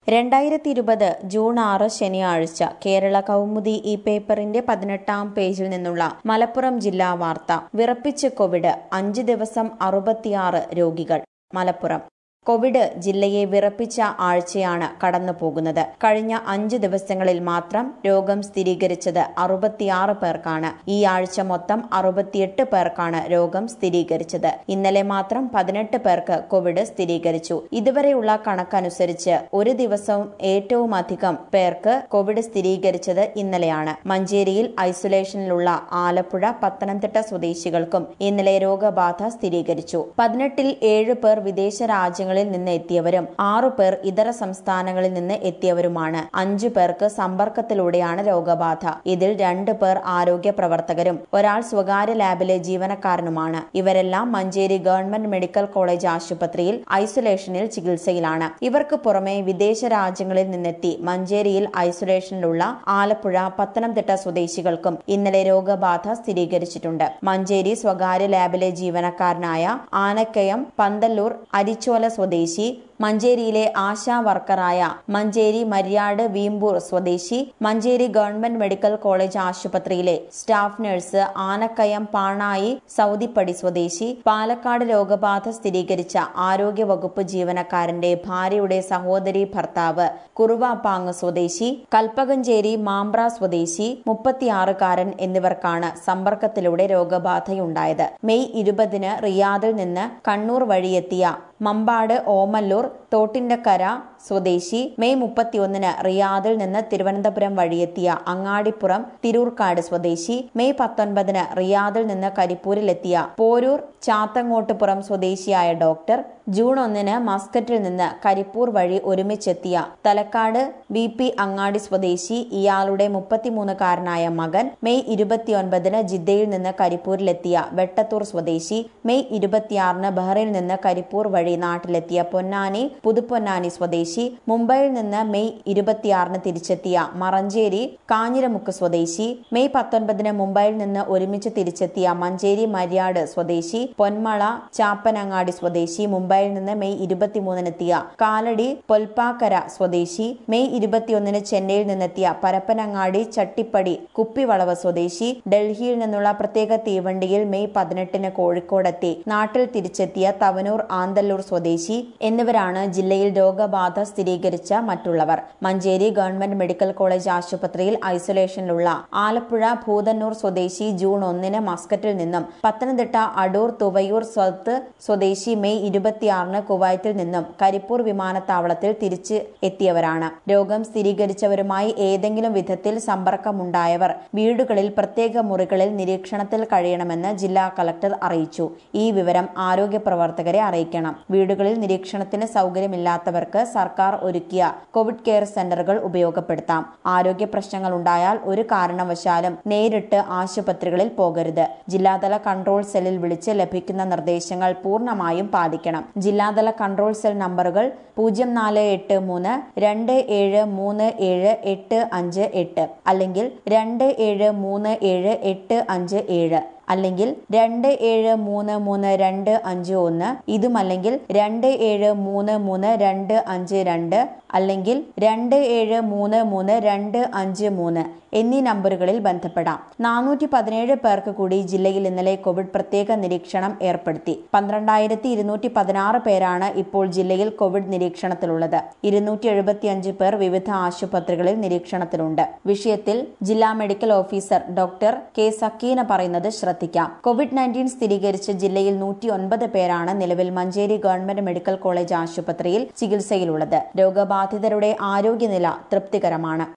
രണ്ടായിരത്തി ഇരുപത് ജൂൺ ആറ് ശനിയാഴ്ച കേരള കൗമുദി ഈ പേപ്പറിന്റെ പതിനെട്ടാം പേജിൽ നിന്നുള്ള മലപ്പുറം ജില്ലാ വാർത്ത വിറപ്പിച്ച് കോവിഡ് അഞ്ച് ദിവസം അറുപത്തിയാറ് രോഗികൾ മലപ്പുറം കോവിഡ് ജില്ലയെ വിറപ്പിച്ച ആഴ്ചയാണ് കടന്നു പോകുന്നത് കഴിഞ്ഞ അഞ്ച് ദിവസങ്ങളിൽ മാത്രം രോഗം സ്ഥിരീകരിച്ചത് അറുപത്തിയാറ് പേർക്കാണ് ഈ ആഴ്ച മൊത്തം അറുപത്തിയെട്ട് പേർക്കാണ് രോഗം സ്ഥിരീകരിച്ചത് ഇന്നലെ മാത്രം പതിനെട്ട് പേർക്ക് കോവിഡ് സ്ഥിരീകരിച്ചു ഇതുവരെയുള്ള കണക്കനുസരിച്ച് ഒരു ദിവസവും ഏറ്റവും അധികം പേർക്ക് കോവിഡ് സ്ഥിരീകരിച്ചത് ഇന്നലെയാണ് മഞ്ചേരിയിൽ ഐസൊലേഷനിലുള്ള ആലപ്പുഴ പത്തനംതിട്ട സ്വദേശികൾക്കും ഇന്നലെ രോഗബാധ സ്ഥിരീകരിച്ചു പതിനെട്ടിൽ ഏഴ് പേർ വിദേശ രാജ്യങ്ങളിൽ നിന്ന് എത്തിയവരും ആറു പേർ ഇതര സംസ്ഥാനങ്ങളിൽ നിന്ന് എത്തിയവരുമാണ് അഞ്ചു പേർക്ക് സമ്പർക്കത്തിലൂടെയാണ് രോഗബാധ ഇതിൽ രണ്ടു പേർ ആരോഗ്യ പ്രവർത്തകരും ഒരാൾ സ്വകാര്യ ലാബിലെ ജീവനക്കാരനുമാണ് ഇവരെല്ലാം മഞ്ചേരി ഗവൺമെന്റ് മെഡിക്കൽ കോളേജ് ആശുപത്രിയിൽ ഐസൊലേഷനിൽ ചികിത്സയിലാണ് ഇവർക്ക് പുറമെ വിദേശ രാജ്യങ്ങളിൽ നിന്നെത്തി മഞ്ചേരിയിൽ ഐസൊലേഷനിലുള്ള ആലപ്പുഴ പത്തനംതിട്ട സ്വദേശികൾക്കും ഇന്നലെ രോഗബാധ സ്ഥിരീകരിച്ചിട്ടുണ്ട് മഞ്ചേരി സ്വകാര്യ ലാബിലെ ജീവനക്കാരനായ ആനക്കയം പന്തല്ലൂർ അരിച്ചോല സ്വദേശി മഞ്ചേരിയിലെ ആശാ വർക്കറായ മഞ്ചേരി മര്യാട് വീമ്പൂർ സ്വദേശി മഞ്ചേരി ഗവൺമെന്റ് മെഡിക്കൽ കോളേജ് ആശുപത്രിയിലെ സ്റ്റാഫ് നഴ്സ് ആനക്കയം പാണായി സൗദിപ്പടി സ്വദേശി പാലക്കാട് രോഗബാധ സ്ഥിരീകരിച്ച ആരോഗ്യ വകുപ്പ് ജീവനക്കാരന്റെ ഭാര്യയുടെ സഹോദരി ഭർത്താവ് കുറുവാപ്പാങ് സ്വദേശി കൽപ്പകഞ്ചേരി മാമ്പ്ര സ്വദേശി മുപ്പത്തിയാറുകാരൻ എന്നിവർക്കാണ് സമ്പർക്കത്തിലൂടെ രോഗബാധയുണ്ടായത് മെയ് ഇരുപതിന് റിയാദിൽ നിന്ന് കണ്ണൂർ വഴിയെത്തിയ മമ്പാട് ഓമല്ലൂർ തോട്ടിൻകര സ്വദേശി മെയ് മുപ്പത്തിയൊന്നിന് റിയാദിൽ നിന്ന് തിരുവനന്തപുരം വഴിയെത്തിയ അങ്ങാടിപ്പുറം തിരൂർക്കാട് സ്വദേശി മെയ് പത്തൊൻപതിന് റിയാദിൽ നിന്ന് കരിപ്പൂരിലെത്തിയ പോരൂർ ചാത്തങ്ങോട്ടുപുറം സ്വദേശിയായ ഡോക്ടർ ജൂൺ ഒന്നിന് മസ്കറ്റിൽ നിന്ന് കരിപ്പൂർ വഴി ഒരുമിച്ചെത്തിയ തലക്കാട് ബി പി അങ്ങാടി സ്വദേശി ഇയാളുടെ മുപ്പത്തിമൂന്നുകാരനായ മകൻ മെയ് ഇരുപത്തിയൊൻപതിന് ജിദ്ദയിൽ നിന്ന് കരിപ്പൂരിലെത്തിയ വെട്ടത്തൂർ സ്വദേശി മെയ് ഇരുപത്തിയാറിന് ബഹ്റൈനിൽ നിന്ന് കരിപ്പൂർ വഴി നാട്ടിലെത്തിയ പൊന്നാനി പുതുപ്പൊന്നാനി സ്വദേശി മുംബൈയിൽ നിന്ന് മെയ് ഇരുപത്തിയാറിന് തിരിച്ചെത്തിയ മറഞ്ചേരി കാഞ്ഞിരമുക്ക് സ്വദേശി മെയ് പത്തൊൻപതിന് മുംബൈയിൽ നിന്ന് ഒരുമിച്ച് തിരിച്ചെത്തിയ മഞ്ചേരി മര്യാട് സ്വദേശി പൊന്മള ചാപ്പനങ്ങാടി സ്വദേശി മുംബൈയിൽ നിന്ന് മെയ് ഇരുപത്തിമൂന്നിനെത്തിയ കാലടി പൊൽപ്പാക്കര സ്വദേശി മെയ് ഇരുപത്തിയൊന്നിന് ചെന്നൈയിൽ നിന്നെത്തിയ പരപ്പനങ്ങാടി ചട്ടിപ്പടി കുപ്പിവളവ് സ്വദേശി ഡൽഹിയിൽ നിന്നുള്ള പ്രത്യേക തീവണ്ടിയിൽ മെയ് പതിനെട്ടിന് കോഴിക്കോടെത്തി നാട്ടിൽ തിരിച്ചെത്തിയ തവനൂർ ആന്തല്ലൂർ സ്വദേശി എന്നിവരാണ് ജില്ലയിൽ രോഗബാധ സ്ഥിരീകരിച്ച മറ്റുള്ളവർ മഞ്ചേരി ഗവൺമെന്റ് മെഡിക്കൽ കോളേജ് ആശുപത്രിയിൽ ഐസൊലേഷനിലുള്ള ആലപ്പുഴ ഭൂതന്നൂർ സ്വദേശി ജൂൺ ഒന്നിന് മസ്കറ്റിൽ നിന്നും പത്തനംതിട്ട അടൂർ തുവയൂർ സ്വത്ത് സ്വദേശി മെയ് ഇരുപത്തിയാറിന് കുവൈറ്റിൽ നിന്നും കരിപ്പൂർ വിമാനത്താവളത്തിൽ തിരിച്ച് എത്തിയവരാണ് രോഗം സ്ഥിരീകരിച്ചവരുമായി ഏതെങ്കിലും വിധത്തിൽ സമ്പർക്കമുണ്ടായവർ വീടുകളിൽ പ്രത്യേക മുറികളിൽ നിരീക്ഷണത്തിൽ കഴിയണമെന്ന് ജില്ലാ കളക്ടർ അറിയിച്ചു ഈ വിവരം ആരോഗ്യ പ്രവർത്തകരെ അറിയിക്കണം വീടുകളിൽ നിരീക്ഷണത്തിന് സൗകര്യമില്ലാത്തവർക്ക് സർക്കാർ ഒരുക്കിയ കോവിഡ് കെയർ സെന്ററുകൾ ഉപയോഗപ്പെടുത്താം ആരോഗ്യ പ്രശ്നങ്ങൾ ഉണ്ടായാൽ ഒരു കാരണവശാലും നേരിട്ട് ആശുപത്രികളിൽ പോകരുത് ജില്ലാതല കൺട്രോൾ സെല്ലിൽ വിളിച്ച് ലഭിക്കുന്ന നിർദ്ദേശങ്ങൾ പൂർണ്ണമായും പാലിക്കണം ജില്ലാതല കൺട്രോൾ സെൽ നമ്പറുകൾ പൂജ്യം നാല് എട്ട് മൂന്ന് രണ്ട് ഏഴ് മൂന്ന് ഏഴ് എട്ട് അഞ്ച് എട്ട് അല്ലെങ്കിൽ രണ്ട് ഏഴ് മൂന്ന് ഏഴ് എട്ട് അഞ്ച് ഏഴ് അല്ലെങ്കിൽ രണ്ട് ഏഴ് മൂന്ന് മൂന്ന് രണ്ട് അഞ്ച് ഒന്ന് ഇതുമല്ലെങ്കിൽ രണ്ട് ഏഴ് മൂന്ന് മൂന്ന് രണ്ട് അഞ്ച് രണ്ട് അല്ലെങ്കിൽ രണ്ട് ഏഴ് മൂന്ന് മൂന്ന് രണ്ട് അഞ്ച് മൂന്ന് എന്നീ നമ്പറുകളിൽ ബന്ധപ്പെടാം നാനൂറ്റി പതിനേഴ് പേർക്ക് കൂടി ജില്ലയിൽ ഇന്നലെ കോവിഡ് പ്രത്യേക നിരീക്ഷണം ഏർപ്പെടുത്തി പന്ത്രണ്ടായിരത്തി ഇരുന്നൂറ്റി പതിനാറ് പേരാണ് ഇപ്പോൾ ജില്ലയിൽ കോവിഡ് നിരീക്ഷണത്തിലുള്ളത് ഇരുന്നൂറ്റി എഴുപത്തിയഞ്ച് പേർ വിവിധ ആശുപത്രികളിൽ നിരീക്ഷണത്തിലുണ്ട് വിഷയത്തിൽ ജില്ലാ medical officer doctor K Sakeena പറയുന്നത് ശ്രദ്ധിക്കാം കോവിഡ് നയൻറ്റീൻ സ്ഥിരീകരിച്ച് ജില്ലയിൽ നൂറ്റി ഒൻപത് പേരാണ് നിലവിൽ മഞ്ചേരി ഗവൺമെന്റ് മെഡിക്കൽ കോളേജ് ആശുപത്രിയിൽ ചികിത്സയിലുള്ളത് രോഗബാധിതരുടെ ആരോഗ്യനില തൃപ്തികരമാണ്